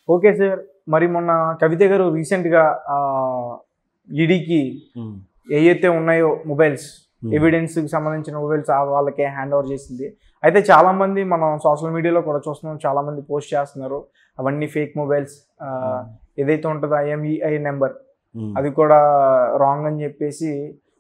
Okay sir మరి మొన్న కవిత గారు రీసెంట్గా ఈడీకి ఏవైతే ఉన్నాయో మొబైల్స్ ఎవిడెన్స్కి సంబంధించిన మొబైల్స్ వాళ్ళకే హ్యాండ్ ఓవర్ చేసింది అయితే చాలా మంది మనం సోషల్ మీడియాలో కూడా చూస్తున్నాం చాలా మంది పోస్ట్ చేస్తున్నారు అవన్నీ ఫేక్ మొబైల్స్ ఏదైతే ఉంటుందో ఐఎంఈఐ నెంబర్ అది కూడా రాంగ్ అని చెప్పేసి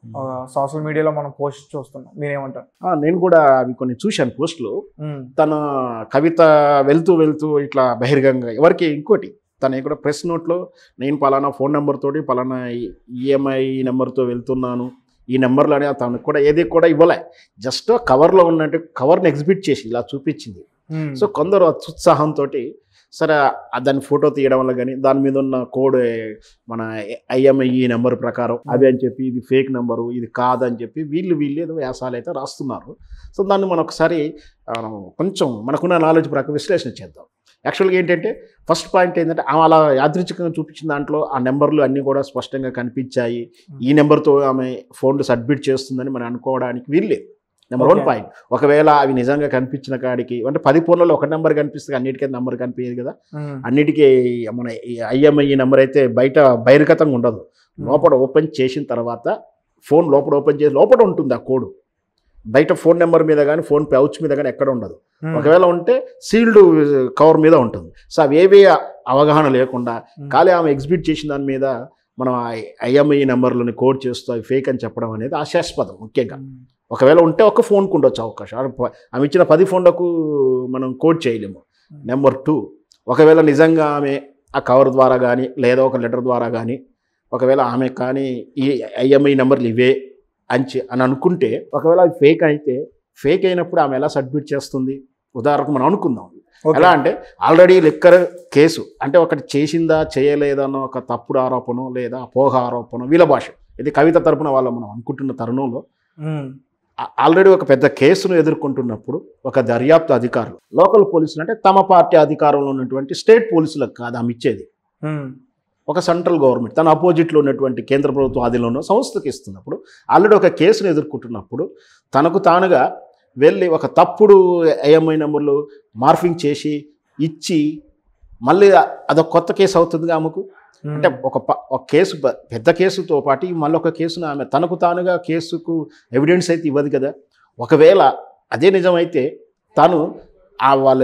సోషల్ మీడియాలో మనం పోస్ట్ చూస్తున్నాం మీరేమంటారు ఆ, నేను కూడా అవి కొన్ని చూశాను పోస్టులు ఉమ్, తన కవిత వెళ్తూ వెళ్తూ ఇట్లా బహిర్గంగా ఎవరికి ఇంకోటి తన కూడా ప్రెస్ నోట్లో నేను పలానా ఫోన్ నెంబర్ తోటి పలానా ఈఎంఐ నెంబర్తో వెళ్తున్నాను ఈ నెంబర్లోనే తనకు కూడా ఏది కూడా ఇవ్వలే జస్ట్ కవర్లో ఉన్నట్టు కవర్ని ఎగ్జిబిట్ చేసి ఇలా చూపించింది ఉమ్, సో కొందరు అత్యుత్సాహంతో సరే ఆ దాని ఫోటో తీయడం వల్ల కానీ దాని మీద ఉన్న కోడ్ మన ఐఎంఐ నెంబర్ ప్రకారం అవి అని చెప్పి ఇది ఫేక్ నెంబరు ఇది కాదని చెప్పి వీళ్ళు వీళ్ళు ఏదో వ్యాసాలు అయితే రాస్తున్నారు సో దాన్ని మనం ఒకసారి ఆ, కొంచెం మనకున్న నాలెడ్జ్ ప్రకారం విశ్లేషణ చేద్దాం యాక్చువల్గా ఏంటంటే ఫస్ట్ పాయింట్ ఏంటంటే ఆమె అలా యాదృచ్ఛికంగా చూపించిన దాంట్లో ఆ నెంబర్లు అన్నీ కూడా స్పష్టంగా కనిపించాయి ఈ నెంబర్తో ఆమె ఫోన్లు సబ్మిట్ చేస్తుందని మనం అనుకోవడానికి వీల్లేదు నెంబర్ వన్ Okay. పాయింట్ ఒకవేళ అవి నిజంగా కనిపించిన కాడికి అంటే పది ఫోన్లలో ఒక నెంబర్ కనిపిస్తుంది అన్నిటికీ నెంబర్ కనిపించదు కదా ఉమ్, అన్నిటికీ మన ఐఎంఐ నెంబర్ అయితే బయట బహిర్గతంగా ఉండదు లోపల ఓపెన్ చేసిన తర్వాత ఫోన్ లోపల ఓపెన్ చేసి లోపల ఉంటుంది ఆ కోడ్ బయట ఫోన్ నెంబర్ మీద కానీ ఫోన్ పౌచ్ మీద కానీ ఎక్కడ ఉండదు ఉమ్, ఒకవేళ ఉంటే సీల్డ్ కవర్ మీద ఉంటుంది సో అవి ఏవీ అవగాహన లేకుండా ఉమ్, ఖాళీ ఆమె ఎగ్జిబిట్ చేసిన దాని మీద మనం ఐఎంఐ నెంబర్లని కోడ్ చేస్తూ అవి ఫేక్ అని చెప్పడం అనేది ఆశాస్పదం ముఖ్యంగా ఉమ్, ఒకవేళ ఉంటే ఒక ఫోన్కు ఉండొచ్చు అవకాశం ఆమె ప- ఆమె ఇచ్చిన పది ఫోన్లకు మనం కోడ్ చేయలేము నెంబర్ టూ ఒకవేళ నిజంగా ఆమె ఆ కవర్ ద్వారా కానీ లేదా ఒక లెటర్ ద్వారా కానీ ఒకవేళ ఆమె కానీ ఈ ఐఎంఐ నెంబర్లు ఇవే అని చె- అని అనుకుంటే ఒకవేళ అది ఫేక్ అయితే ఫేక్ అయినప్పుడు ఆమె ఎలా సబ్మిట్ చేస్తుంది ఉదాహరణకు మనం అనుకుందాం ఓకే. ఎలా అంటే ఆల్రెడీ లిక్కర్ కేసు అంటే ఒకటి చేసిందా చేయలేదా అన్న ఒక తప్పుడు ఆరోపణ లేదా అపోహ ఆరోపణ వీళ్ళ భాష ఇది కవిత తరపున వాళ్ళ మనం అనుకుంటున్న తరుణంలో ఉమ్, ఆ- ఆల్రెడీ ఒక పెద్ద కేసును ఎదుర్కొంటున్నప్పుడు ఒక దర్యాప్తు అధికారులు లోకల్ పోలీసులు అంటే తమ పార్టీ అధికారంలో ఉన్నటువంటి స్టేట్ పోలీసులకు కాదు ఆమె ఇచ్చేది ఉమ్, ఒక సెంట్రల్ గవర్నమెంట్ తన అపోజిట్లో ఉన్నటువంటి కేంద్ర ప్రభుత్వం ఆధీనంలో ఉన్న సంస్థకి ఇస్తున్నప్పుడు ఆల్రెడీ ఒక కేసును ఎదుర్కొంటున్నప్పుడు తనకు తానుగా వెళ్ళి ఒక తప్పుడు ఐఎంఐ నెంబర్లు మార్ఫింగ్ చేసి ఇచ్చి మళ్ళీ అదొక కొత్త కేసు అవుతుందిగా ఆమెకు ఉమ్, అంటే ఒక ప- ఒక కేసు ప- పెద్ద కేసుతో పాటు మళ్ళీ ఒక కేసును ఆమె తనకు తానుగా కేసుకు ఎవిడెన్స్ అయితే ఇవ్వదు కదా ఒకవేళ అదే నిజమైతే తను ఆ వాళ్ళ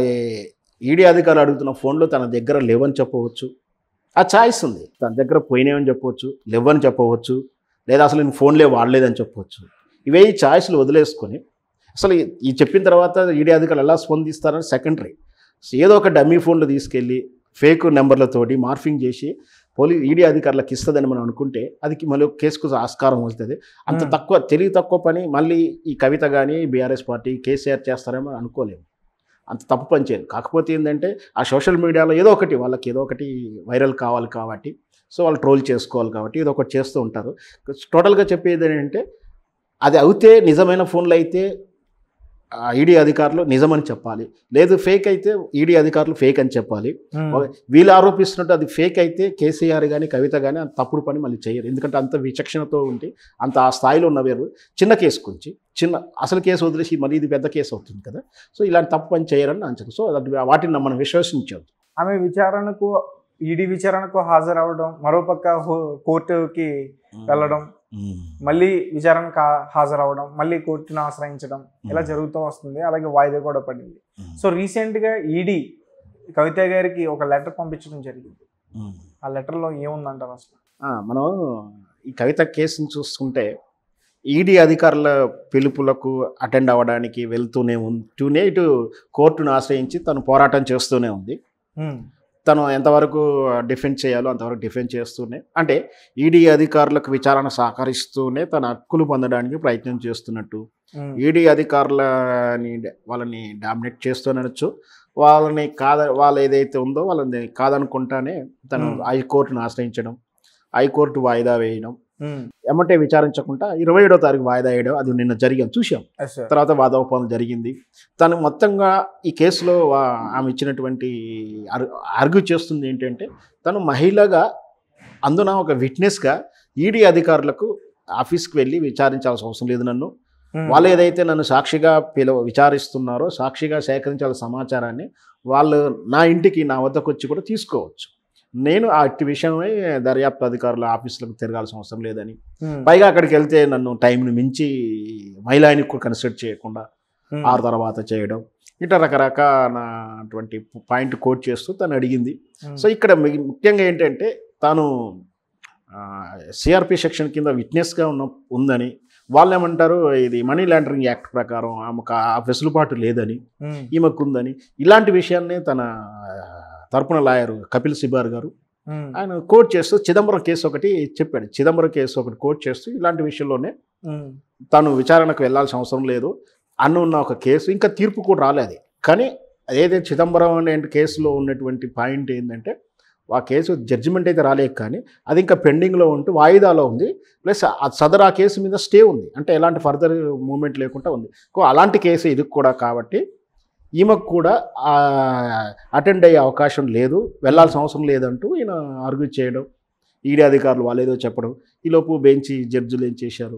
ఈడీ అధికారులు అడుగుతున్న ఫోన్లో తన దగ్గర లేవని చెప్పవచ్చు ఆ ఛాయిస్ ఉంది తన దగ్గర పోయినాయని చెప్పవచ్చు లేవని చెప్పవచ్చు లేదా అసలు నేను ఫోన్లే వాడలేదని చెప్పవచ్చు ఇవే ఈ ఛాయిస్లు వదిలేసుకొని అసలు ఈ- ఈ చెప్పిన తర్వాత ఈడీ అధికారులు ఎలా స్పందిస్తారని సెకండరీ ఏదో ఒక డమ్మీ ఫోన్లు తీసుకెళ్ళి ఫేక్ నెంబర్లతోటి మార్ఫింగ్ చేసి పోలీ ఈడీ అధికారులకు ఇస్తుందని మనం అనుకుంటే అది మళ్ళీ కేసుకు ఆస్కారం వస్తుంది అంత Hmm. తక్కువ తెలివి తక్కువ పని మళ్ళీ ఈ కవిత కానీ బీఆర్ఎస్ పార్టీ కేసీఆర్ చేస్తారేమో అనుకోలేము అంత తప్పు పని చేయరు కాకపోతే ఏంటంటే ఆ సోషల్ మీడియాలో ఏదో ఒకటి వాళ్ళకి ఏదో ఒకటి వైరల్ కావాలి కాబట్టి సో వాళ్ళు ట్రోల్ చేసుకోవాలి కాబట్టి ఏదో ఒకటి చేస్తూ ఉంటారు టోటల్గా చెప్పేది ఏంటంటే అది అవుతే నిజమైన ఫోన్లు అయితే ఈడీ అధికారులు నిజమని చెప్పాలి లేదు ఫేక్ అయితే ఈడీ అధికారులు ఫేక్ అని చెప్పాలి ఉమ్, వీళ్ళు ఆరోపిస్తున్నట్టు అది ఫేక్ అయితే కేసీఆర్ కానీ కవిత కానీ అంత తప్పుడు పని మళ్ళీ చేయరు ఎందుకంటే అంత విచక్షణతో ఉండి అంత ఆ స్థాయిలో ఉన్న వేరు చిన్న కేసు గురించి చిన్న అసలు కేసు వదిలేసి మళ్ళీ ఇది పెద్ద కేసు అవుతుంది కదా సో ఇలాంటి తప్పు పని చేయరని అంచనా సో అది వాటిని మనం విశ్వసించదు ఆమె విచారణకు ఈడీ విచారణకు హాజరవడం మరోపక్క హో- కోర్టుకి వెళ్ళడం మళ్ళీ విచారణకు హా- హాజరవడం మళ్ళీ కోర్టును ఆశ్రయించడం ఇలా జరుగుతూ వస్తుంది అలాగే వాయిదా కూడా పడింది సో రీసెంట్ గా ఈడీ కవిత గారికి ఒక లెటర్ పంపించడం జరిగింది ఆ లెటర్ లో ఏముందంటారు అసలు ఆ, మనం ఈ కవిత కేసుని చూసుకుంటే ఈడీ అధికారుల పిలుపులకు అటెండ్ అవ్వడానికి వెళ్తూనే ఉంటూనే ఇటు కోర్టును ఆశ్రయించి తను పోరాటం చేస్తూనే ఉంది ఉమ్, తను ఎంతవరకు డిఫెండ్ చేయాలో అంతవరకు డిఫెండ్ చేస్తూనే అంటే ఈడీ అధికారులకు విచారణ సహకరిస్తూనే తన హక్కులు పొందడానికి ప్రయత్నం చేస్తున్నట్టు ఉమ్, ఈడీ అధికారులని వాళ్ళని డామినేట్ చేస్తూనొచ్చు వాళ్ళని కాద వాళ్ళు ఏదైతే ఉందో వాళ్ళని కాదనుకుంటానే తను Hmm. హైకోర్టును ఆశ్రయించడం హైకోర్టు వాయిదా వేయడం ఉమ్, ఎమ్మటే విచారించకుండా ఇరవై ఏడో తారీఖు వాయిదా వేయడం అది నిన్న జరిగాం చూసాం yes sir. తర్వాత వాదోపవాదం జరిగింది తను మొత్తంగా ఈ కేసులో వా- ఆమె ఇచ్చినటువంటి ఆర్గ్యూ చేస్తుంది ఏంటంటే తను మహిళగా అందున ఒక విట్నెస్గా ఈడీ అధికారులకు ఆఫీస్కి వెళ్ళి విచారించాల్సిన అవసరం లేదు నన్ను ఉమ్. వాళ్ళు ఏదైతే నన్ను సాక్షిగా పిలవ విచారిస్తున్నారో సాక్షిగా సేకరించాల సమాచారాన్ని వాళ్ళు నా ఇంటికి నా వద్దకు వచ్చి కూడా తీసుకోవచ్చు నేను ఆ ఇట్టి విషయమై దర్యాప్తు అధికారుల ఆఫీసులకు తిరగాల్సిన అవసరం లేదని ఉమ్. పైగా అక్కడికి వెళ్తే నన్ను టైంని మించి మహిళానికి కూడా కన్సిడర్ చేయకుండా ఉమ్. ఆరు తర్వాత చేయడం ఇట్లా రకరకాలటువంటి పాయింట్ కోట్ చేస్తూ తను అడిగింది ఉమ్. సో ఇక్కడ మి- ముఖ్యంగా ఏంటంటే తాను సిఆర్పి సెక్షన్ కింద విట్నెస్గా ఉన్న ఉందని వాళ్ళు ఏమంటారు ఇది మనీ లాండరింగ్ యాక్ట్ ప్రకారం ఆమెకు ఆ వెసులుబాటు లేదని ఉమ్. ఈమెకు ఉందని ఇలాంటి విషయాన్ని తన ఆ, తరపున లాయర్ కపిల్ సిబార్ గారు ఉమ్. ఆయన కోట్ చేస్తూ చిదంబరం కేసు ఒకటి చెప్పాడు చిదంబరం కేసు ఒకటి కోట్ చేస్తూ ఇలాంటి విషయంలోనే ఉమ్. తను విచారణకు వెళ్ళాల్సిన అవసరం లేదు అన్న ఉన్న ఒక కేసు ఇంకా తీర్పు కూడా రాలేదు కానీ ఏదైతే చిదంబరం అనే కేసులో ఉన్నటువంటి పాయింట్ ఏంటంటే ఆ కేసు జడ్జిమెంట్ అయితే రాలేదు కానీ అది ఇంకా పెండింగ్లో ఉంటూ వాయిదాలో ఉంది ప్లస్ ఆ సదర్ ఆ కేసు మీద స్టే ఉంది అంటే ఎలాంటి ఫర్దర్ మూమెంట్ లేకుండా ఉంది కో అలాంటి కేసు ఇది కూడా కాబట్టి ఈమెకు కూడా అటెండ్ అయ్యే అవకాశం లేదు వెళ్ళాల్సిన అవసరం లేదంటూ ఈయన ఆర్గ్యూ చేయడం ఈడీ అధికారులు వాళ్ళు ఏదో చెప్పడం ఈలోపు బెంచి జడ్జిలు ఏం చేశారు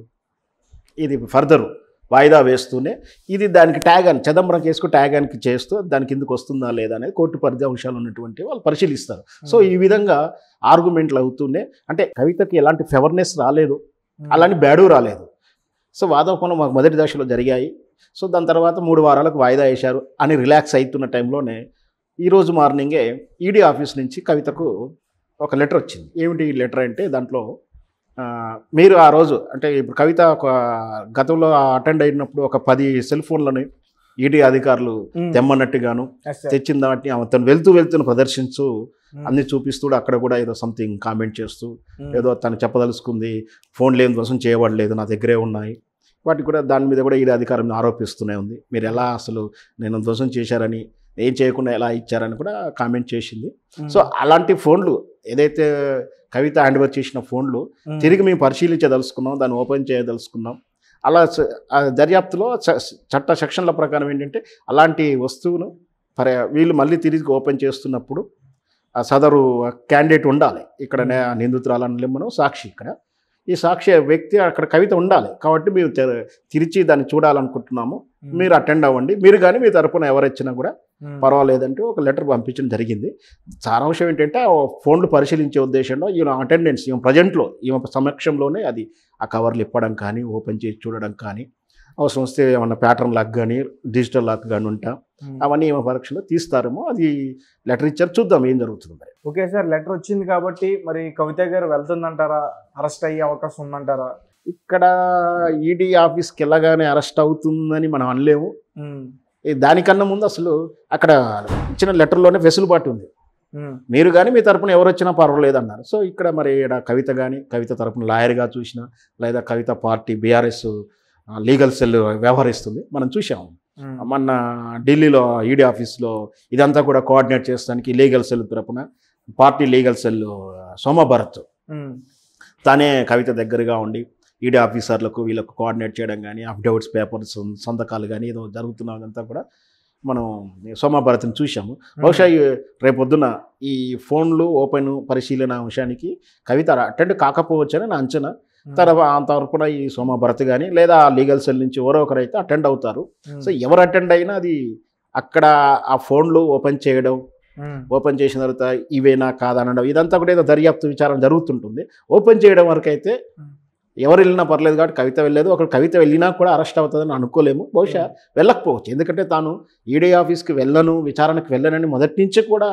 ఇది ఫర్దర్ వాయిదా వేస్తూనే ఇది దానికి ట్యాగ్ అని చిదంబరం కేసుకు ట్యాగ్ అని చేస్తూ దాని కిందకు వస్తుందా లేదా అనేది కోర్టు పరిధి అంశాలు ఉన్నటువంటి వాళ్ళు పరిశీలిస్తారు సో ఈ విధంగా ఆర్గ్యుమెంట్లు అవుతూనే అంటే కవితకి ఎలాంటి ఫెవర్నెస్ రాలేదు ఉమ్. అలాంటి బ్యాడు రాలేదు సో వాదోపనం మాకు మొదటి దశలో జరిగాయి సో దాని తర్వాత మూడు వారాలకు వాయిదా వేశారు అని రిలాక్స్ అవుతున్న టైంలోనే ఈరోజు మార్నింగే ఈడీ ఆఫీస్ నుంచి కవితకు ఒక లెటర్ వచ్చింది ఏమిటి ఈ లెటర్ అంటే దాంట్లో ఆ, మీరు ఆ రోజు అంటే ఇప్పుడు కవిత ఒక గతంలో అటెండ్ అయినప్పుడు ఒక పది సెల్ ఫోన్లని ఈడీ అధికారులు ఉమ్. తెమ్మన్నట్టుగాను Yes, sir. తెచ్చిన దాన్ని ఆమె తను వెళ్తూ వెళ్తూ ప్రదర్శించు ఉమ్. అన్ని చూపిస్తూ అక్కడ కూడా ఏదో సంథింగ్ కామెంట్ చేస్తూ ఉమ్. ఏదో తను చెప్పదలుచుకుంది ఫోన్ లేని కోసం చేయబడలేదు నా దగ్గరే ఉన్నాయి వాటి కూడా దాని మీద కూడా ఈ అధికారం ఆరోపిస్తూనే ఉంది మీరు ఎలా అసలు నేను ధ్వంసం చేశారని ఏం చేయకుండా ఎలా ఇచ్చారని కూడా కామెంట్ చేసింది ఉమ్. సో అలాంటి ఫోన్లు ఏదైతే కవిత హ్యాండ్ ఓవర్ చేసిన ఫోన్లు ఉమ్. తిరిగి మేము పరిశీలించదలుచుకున్నాం దాన్ని ఓపెన్ చేయదలుచుకున్నాం అలా స- ఆ దర్యాప్తులో చ- చట్ట సెక్షన్ల ప్రకారం ఏంటంటే అలాంటి వస్తువును పర వీళ్ళు మళ్ళీ తిరిగి ఓపెన్ చేస్తున్నప్పుడు ఆ సదరు క్యాండిడేట్ ఉండాలి ఇక్కడ నే- నిందితురాలని లెమ్మను సాక్షి ఇక్కడ ఈ సాక్షి వ్యక్తి అక్కడ కవిత ఉండాలి కాబట్టి మీరు తె- తిరిచి దాన్ని చూడాలనుకుంటున్నాము ఉమ్. మీరు అటెండ్ అవ్వండి మీరు కానీ మీ తరపున ఎవరు ఇచ్చినా కూడా ఉమ్. పర్వాలేదంటూ ఒక లెటర్ పంపించడం జరిగింది సారాంశం ఏంటంటే ఆ ఫోన్లు పరిశీలించే ఉద్దేశంలో ఈయన అటెండెన్స్ ఈమె ప్రజెంట్లో ఈమె సమక్షంలోనే అది ఆ కవర్లు ఇప్పడం కానీ ఓపెన్ చేసి చూడడం కానీ అవసరం వస్తే ఏమన్నా ప్యాటర్న్ లాక్ కానీ డిజిటల్ లాక్ కానీ ఉంటా ఉమ్. అవన్నీ ఈమె పరీక్షలో తీస్తారేమో అది లెటర్ ఇచ్చారు చూద్దాం ఏం జరుగుతుంది మరి ఓకే సార్ లెటర్ వచ్చింది కాబట్టి మరి కవిత గారు వెళ్తుందంటారా అరెస్ట్ అయ్యే అవకాశం ఉందంటారా ఇక్కడ ఈడీ ఆఫీస్కి వెళ్ళగానే అరెస్ట్ అవుతుందని మనం అనలేము ఉమ్. ఈ దానికన్నా ముందు అసలు అక్కడ ఇచ్చిన లెటర్లోనే వెసులుబాటు ఉంది ఉమ్. మీరు కానీ మీ తరపున ఎవరు వచ్చినా పర్వాలేదు అన్నారు సో ఇక్కడ మరి ఈడ కవిత కానీ కవిత తరపున లాయర్గా చూసిన లేదా Kavitha party BRS legal cell వ్యవహరిస్తుంది మనం చూసాము ఉమ్. మొన్న ఢిల్లీలో ఈడీ ఆఫీస్లో ఇదంతా కూడా కోఆర్డినేట్ చేసడానికి లీగల్ సెల్ తరపున party legal cell Soma Bharat ఉమ్. తానే కవిత దగ్గరగా ఉండి ఈడీ ఆఫీసర్లకు వీళ్ళకు కోఆర్డినేట్ చేయడం కానీ అఫిడవిట్స్ పేపర్స్ సంతకాలు కానీ ఏదో జరుగుతున్నదంతా కూడా మనం సోమాభారతిని చూసాము బహుశా ఈ రేపొద్దున ఈ ఫోన్లు ఓపెన్ పరిశీలన అంశానికి కవిత అటెండ్ కాకపోవచ్చని నా అంచనా తర్వాత ఆ తరపున ఈ సోమభరత్ కానీ లేదా లీగల్ సెల్ నుంచి ఎవరో ఒకరైతే అటెండ్ అవుతారు ఉమ్. సో ఎవరు అటెండ్ అయినా అది అక్కడ ఆ ఫోన్లు ఓపెన్ చేయడం ఉమ్. ఓపెన్ చేసిన తర్వాత ఇవేనా కాదనడం ఇదంతా కూడా ఏదో దర్యాప్తు విచారం జరుగుతుంటుంది ఓపెన్ చేయడం వరకు అయితే Hmm. ఎవరు వెళ్ళినా పర్లేదు కాబట్టి కవిత వెళ్ళలేదు ఒక కవిత వెళ్ళినా కూడా అరెస్ట్ అవుతుందని అనుకోలేము బహుశా వెళ్ళకపోవచ్చు ఎందుకంటే తాను ఈడీ ఆఫీస్కి వెళ్ళను విచారణకు వెళ్ళనని మొదటి నుంచి కూడా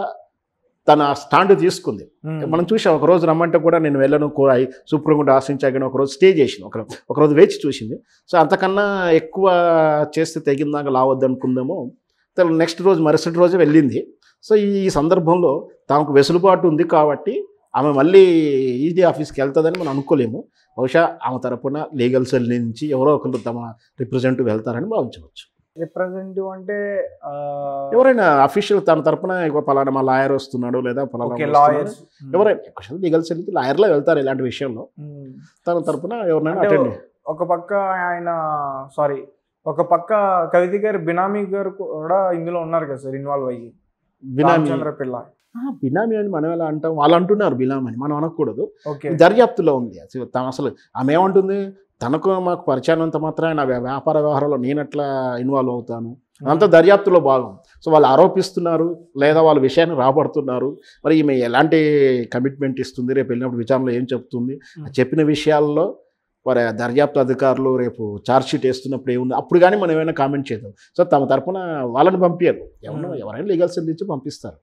తన స్టాండ్ తీసుకుంది ఉమ్. మనం చూసాం ఒక రోజు రమ్మంటే కూడా నేను వెళ్ళను కూడా సుప్రీంకోర్టు ఆశించాకని ఒక రోజు స్టే చేసింది ఒక ఒక రోజు వేచి చూసింది సో అంతకన్నా ఎక్కువ చేస్తే తెగిందాక లావద్దు అనుకుందాము తను నెక్స్ట్ రోజు మరుసటి రోజు వెళ్ళింది సో ఈ సందర్భంలో తమకు వెసులుబాటు ఉంది కాబట్టి ఆమె మళ్ళీ ఈడీ ఆఫీస్కి వెళ్తుందని మనం అనుకోలేము బహుశా ఆమె తరపున లీగల్ సెల్ నుంచి ఎవరో ఒకరు తమ రిప్రజెంటేటివ్ వెళ్తారని భావించవచ్చు రిప్రజెంటేటివ్ అంటే ఆ, ఎవరైనా అఫీషియల్ తన తరపున ఇగో పలానా మా లాయర్ వస్తున్నాడు లేదా పలానా ఓకే వస్తున్నాడు. లాయర్స్ ఎవరైనా లీగల్ సెల్ లాయర్లో వెళ్తారు ఇలాంటి విషయంలో తన తరపున ఎవరినైనా అంటే అటెండ్ ఒక పక్క ఆయన సారీ ఒక పక్క కవిత గారు బినామీ గారు కూడా ఇందులో ఉన్నారు కదా సార్ ఇన్వాల్వ్ అయ్యి బినామీ రామచంద్ర పిల్ల ఆ, బినామీ అని మనం ఎలా అంటాం వాళ్ళు అంటున్నారు బినామీ అని మనం అనకూడదు ఓకే దర్యాప్తులో ఉంది అసలు తను అసలు ఆమె ఏమంటుంది తనకు మాకు పరిచయం అంత మాత్రమే నా వ్యా- వ్యాపార వ్యవహారంలో నేను ఎట్లా ఇన్వాల్వ్ అవుతాను అంత దర్యాప్తులో భాగం సో వాళ్ళు ఆరోపిస్తున్నారు లేదా వాళ్ళ విషయాన్ని రాబడుతున్నారు మరి ఈమె ఎలాంటి కమిట్మెంట్ ఇస్తుంది రేపు వెళ్ళినప్పుడు విచారణలో ఏం చెప్తుంది ఆ చెప్పిన విషయాల్లో మరి ఆ దర్యాప్తు అధికారులు రేపు ఛార్జ్ షీట్ వేస్తున్నప్పుడు ఏముంది అప్పుడు కానీ మనం ఏమైనా కామెంట్ చేద్దాం సో తమ తరపున వాళ్ళని పంపించారు ఎవరైనా ఎవరైనా లీగల్ సెల్ ఇచ్చి పంపిస్తారు